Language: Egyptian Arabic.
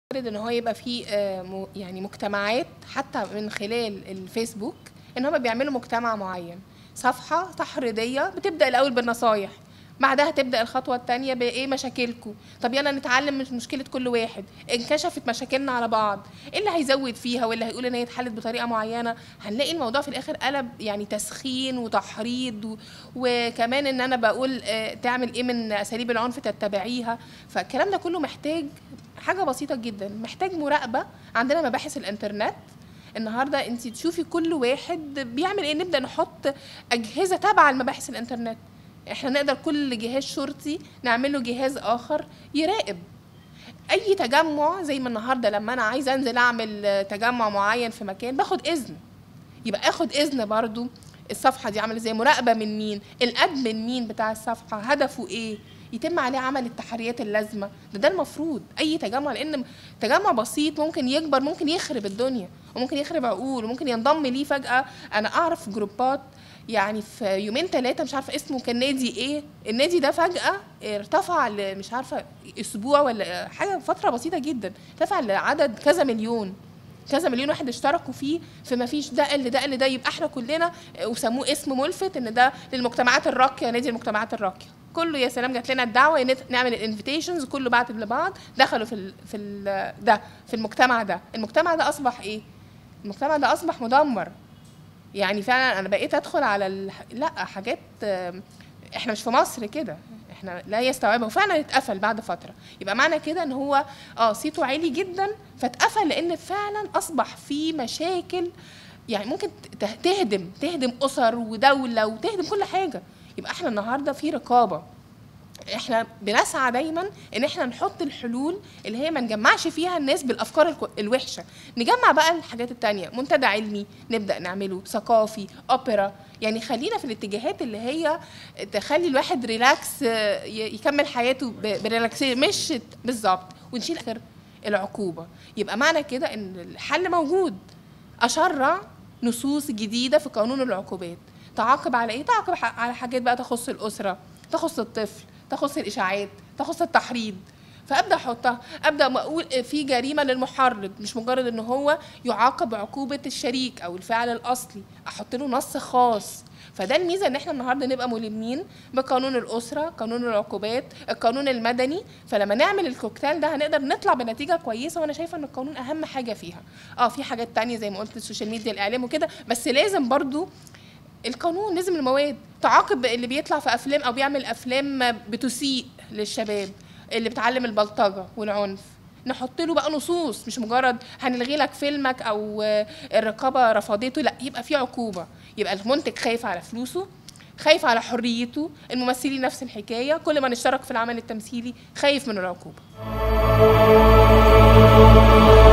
وارد ان هو يبقى في آه، م- يعني مجتمعات حتى من خلال الفيسبوك ان هم بيعملوا مجتمع معين صفحه تحريضيه بتبدا الاول بالنصايح بعدها تبدا الخطوه الثانيه بايه مشاكلكم طب يلا نتعلم من مشكله كل واحد انكشفت مشاكلنا على بعض ايه اللي هيزود فيها واللي هيقول ان هي اتحلت بطريقه معينه هنلاقي الموضوع في الاخر قلب يعني تسخين وتحريض و... وكمان ان انا بقول آه، تعمل ايه من اساليب العنف تتبعيها فالكلام ده كله محتاج حاجه بسيطه جدا محتاج مراقبه عندنا مباحث الانترنت النهارده انت تشوفي كل واحد بيعمل ايه نبدا نحط اجهزه تابعه لمباحث الانترنت احنا نقدر كل جهاز شرطي نعمل له جهاز اخر يراقب اي تجمع زي ما النهارده لما انا عايزه انزل اعمل آه، تجمع معين في مكان باخد اذن يبقى اخد اذن برضو الصفحه دي عامله ازاي مراقبه من مين الادمن مين بتاع الصفحه هدفه ايه يتم عليه عمل التحريات اللازمه ده ده المفروض اي تجمع لان تجمع بسيط ممكن يكبر ممكن يخرب الدنيا وممكن يخرب عقول وممكن ينضم ليه فجاه انا اعرف جروبات يعني في يومين ثلاثه مش عارفه اسمه كان نادي ايه النادي ده فجاه ارتفع ل- مش عارفه اسبوع ولا حاجه فتره بسيطه جدا ارتفع لعدد كذا مليون كذا مليون واحد اشتركوا فيه فما فيش ده اللي ده اللي ده يبقى احنا كلنا وسموه اسم ملفت ان ده للمجتمعات الراقيه نادي المجتمعات الراقيه كله يا سلام جات لنا الدعوه نت- نعمل الانفيتيشنز كله بعت لبعض دخلوا في ال في ال ده في المجتمع ده المجتمع ده اصبح ايه المجتمع ده اصبح مدمر يعني فعلا انا بقيت ادخل على ال... لا حاجات آم، احنا مش في مصر كده احنا لا يستوعبها وفعلا اتقفل بعد فتره يبقى معنى كده ان هو اه صيته عالي جدا فاتقفل لان فعلا اصبح في مشاكل يعني ممكن ت- تهدم تهدم اسر ودوله وتهدم كل حاجه يبقى احنا النهارده في رقابه احنا بنسعى دايما ان احنا نحط الحلول اللي هي ما نجمعش فيها الناس بالافكار الكو- الوحشه نجمع بقى الحاجات التانية منتدى علمي نبدا نعمله ثقافي اوبرا يعني خلينا في الاتجاهات اللي هي تخلي الواحد ريلاكس آه، ي- يكمل حياته ب- بريلاكسيشن مش بالظبط ونشيل اخر العقوبه يبقى معنى كده ان الحل موجود اشرع نصوص جديده في قانون العقوبات تعاقب على ايه تعاقب ح- على حاجات بقى تخص الاسره تخص الطفل تخص الاشاعات تخص التحريض فابدا احطها ابدا ما اقول في جريمه للمحرض مش مجرد ان هو يعاقب عقوبه الشريك او الفعل الاصلي احط له نص خاص فده الميزه ان احنا النهارده نبقى ملمين بقانون الاسره قانون العقوبات القانون المدني فلما نعمل الكوكتيل ده هنقدر نطلع بنتيجه كويسه وانا شايفه ان القانون اهم حاجه فيها اه في حاجات تانية زي ما قلت السوشيال ميديا الاعلام وكده بس لازم برضو القانون لازم المواد تعاقب اللي بيطلع في افلام او بيعمل افلام بتسيء للشباب اللي بتعلم البلطجه والعنف نحط له بقى نصوص مش مجرد هنلغي لك فيلمك او آه، الرقابه رفضته لا يبقى في عقوبه يبقى المنتج خايف على فلوسه خايف على حريته الممثلين نفس الحكايه كل ما نشترك في العمل التمثيلي خايف من العقوبه